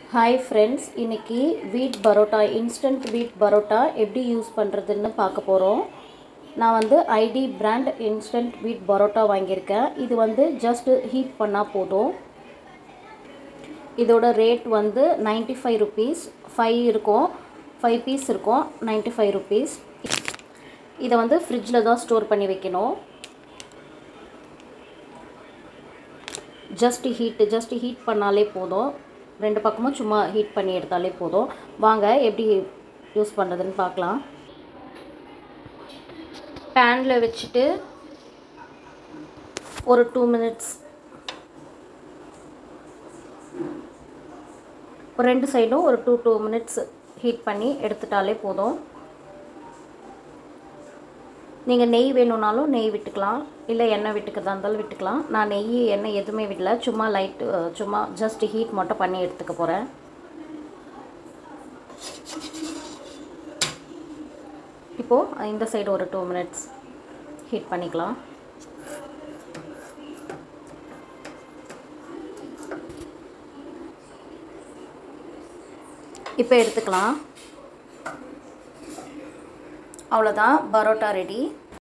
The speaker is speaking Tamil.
ஹாய் ஃப்ரெண்ட்ஸ் இன்னைக்கு வீட் பரோட்டா இன்ஸ்டன்ட் வீட் பரோட்டா எப்படி யூஸ் பண்ணுறதுன்னு பார்க்க போகிறோம் நான் வந்து ஐடி பிராண்ட் இன்ஸ்டன்ட் வீட் பரோட்டா வாங்கியிருக்கேன் இது வந்து ஜஸ்ட் ஹீட் பண்ணால் போதும் இதோட ரேட் வந்து நைன்ட்டி ஃபைவ் ருபீஸ் ஃபைவ் இருக்கும் ஃபைவ் பீஸ் இருக்கும் நைன்ட்டி ஃபைவ் ருபீஸ் இதை வந்து ஃப்ரிட்ஜில் தான் ஸ்டோர் பண்ணி வைக்கணும் ஜஸ்ட் ஹீட்டு ஜஸ்ட் ஹீட் பண்ணாலே போதும் ரெண்டு பக்கமும் சும்மா ஹீட் பண்ணி எடுத்தாலே போதும் வாங்க எப்படி யூஸ் பண்ணுறதுன்னு பார்க்கலாம் பேனில் வச்சுட்டு ஒரு டூ மினிட்ஸ் ஒரு ரெண்டு சைடும் ஒரு டூ டூ மினிட்ஸ் ஹீட் பண்ணி எடுத்துட்டாலே போதும் நீங்கள் நெய் வேணும்னாலும் நெய் விட்டுக்கலாம் இல்லை எண்ணெய் விட்டுக்கிறதா இருந்தாலும் விட்டுக்கலாம் நான் நெய் எண்ணெய் எதுவுமே விடல சும்மா லைட் சும்மா ஜஸ்ட் ஹீட் மட்டும் பண்ணி எடுத்துக்க போகிறேன் இப்போது இந்த சைடு ஒரு டூ மினிட்ஸ் ஹீட் பண்ணிக்கலாம் இப்போ எடுத்துக்கலாம் அவ்வளோதான் பரோட்டா ரெடி